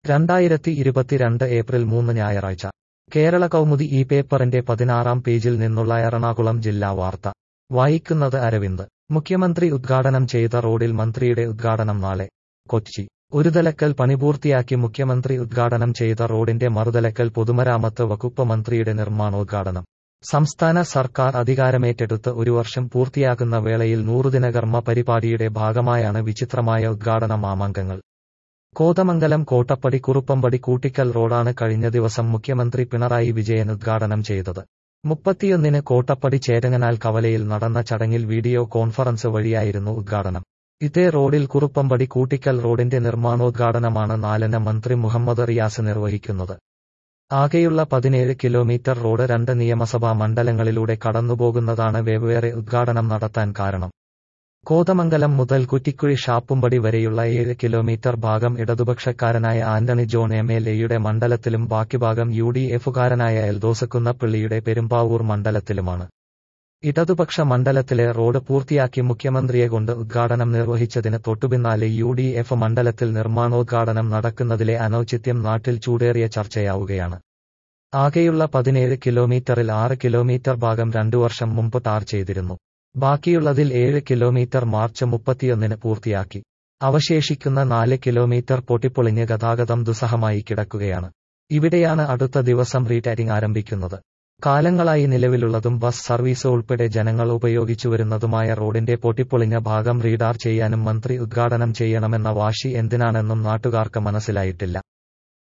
രണ്ടായിരത്തി ഇരുപത്തിരണ്ട് ഏപ്രിൽ മൂന്ന് ഞായറാഴ്ച കേരള കൗമുദി ഈ പേപ്പറിന്റെ പതിനാറാം പേജിൽ നിന്നുള്ള എറണാകുളം ജില്ലാ വാർത്ത വായിക്കുന്നത് അരവിന്ദ് മുഖ്യമന്ത്രി ഉദ്ഘാടനം ചെയ്ത റോഡിൽ മന്ത്രിയുടെ ഉദ്ഘാടനം നാളെ കൊച്ചി ഒരുതലക്കൽ പണിപൂർത്തിയാക്കി മുഖ്യമന്ത്രി ഉദ്ഘാടനം ചെയ്ത റോഡിന്റെ മറുതലക്കൽ പൊതുമരാമത്ത് വകുപ്പ് മന്ത്രിയുടെ നിർമ്മാണോദ്ഘാടനം സംസ്ഥാന സർക്കാർ അധികാരമേറ്റെടുത്ത് ഒരു വർഷം പൂർത്തിയാകുന്ന വേളയിൽ നൂറുദിന കർമ്മ പരിപാടിയുടെ ഭാഗമായാണ് വിചിത്രമായ ഉദ്ഘാടന മാമാങ്കങ്ങൾ കോതമംഗലം കോട്ടപ്പടി കുറുപ്പമ്പടി കൂട്ടിക്കൽ റോഡാണ് കഴിഞ്ഞ ദിവസം മുഖ്യമന്ത്രി പിണറായി വിജയൻ ഉദ്ഘാടനം ചെയ്തത് മുപ്പത്തിയൊന്നിന് കോട്ടപ്പടി ചേരങ്ങനാൽ കവലയിൽ നടന്ന ചടങ്ങിൽ വീഡിയോ കോൺഫറൻസ് വഴിയായിരുന്നു ഉദ്ഘാടനം ഇതേ റോഡിൽ കുറുപ്പമ്പടി കൂട്ടിക്കൽ റോഡിന്റെ നിർമ്മാണോദ്ഘാടനമാണ് നാലിന് മന്ത്രി മുഹമ്മദ് റിയാസ് നിർവഹിക്കുന്നത് ആകെയുള്ള പതിനേഴ് കിലോമീറ്റർ റോഡ് രണ്ട് നിയമസഭാ മണ്ഡലങ്ങളിലൂടെ കടന്നുപോകുന്നതാണ് വെവ്വേറെ ഉദ്ഘാടനം നടത്താൻ കാരണം കോതമംഗലം മുതൽ കുറ്റിക്കുഴി ഷാപ്പുംപടി വരെയുള്ള ഏഴ് കിലോമീറ്റർ ഭാഗം ഇടതുപക്ഷക്കാരനായ ആന്റണി ജോൺ എം എൽ എയുടെ മണ്ഡലത്തിലും ബാക്കി ഭാഗം യു ഡി എഫുകാരനായ എൽദോസക്കുന്നപ്പിള്ളിയുടെ പെരുമ്പാവൂർ മണ്ഡലത്തിലുമാണ് ഇടതുപക്ഷ മണ്ഡലത്തിലെ റോഡ് പൂർത്തിയാക്കി മുഖ്യമന്ത്രിയെ കൊണ്ട് ഉദ്ഘാടനം നിർവഹിച്ചതിന് തൊട്ടുപിന്നാലെ യു ഡി എഫ് മണ്ഡലത്തിൽ നിർമ്മാണോദ്ഘാടനം നടക്കുന്നതിലെ അനൌചിത്യം നാട്ടിൽ ചൂടേറിയ ചർച്ചയാവുകയാണ് ആകെയുള്ള പതിനേഴ് കിലോമീറ്ററിൽ ആറ് കിലോമീറ്റർ ഭാഗം രണ്ടു വർഷം മുമ്പ് ടാർ ചെയ്തിരുന്നു ബാക്കിയുള്ളതിൽ ഏഴ് കിലോമീറ്റർ മാർച്ച് മുപ്പത്തിയൊന്നിന് പൂർത്തിയാക്കി അവശേഷിക്കുന്ന നാല് കിലോമീറ്റർ പൊട്ടിപ്പൊളിഞ്ഞ് ഗതാഗതം ദുസ്സഹമായി കിടക്കുകയാണ് ഇവിടെയാണ് അടുത്ത ദിവസം റീടാരിംഗ് ആരംഭിക്കുന്നത് കാലങ്ങളായി നിലവിലുള്ളതും ബസ് സർവീസ് ഉൾപ്പെടെ ജനങ്ങൾ ഉപയോഗിച്ചുവരുന്നതുമായ റോഡിന്റെ പൊട്ടിപ്പൊളിഞ്ഞ ഭാഗം റീഡാർ ചെയ്യാനും മന്ത്രി ഉദ്ഘാടനം ചെയ്യണമെന്ന വാശി എന്തിനാണെന്നും നാട്ടുകാർക്ക് മനസ്സിലായിട്ടില്ല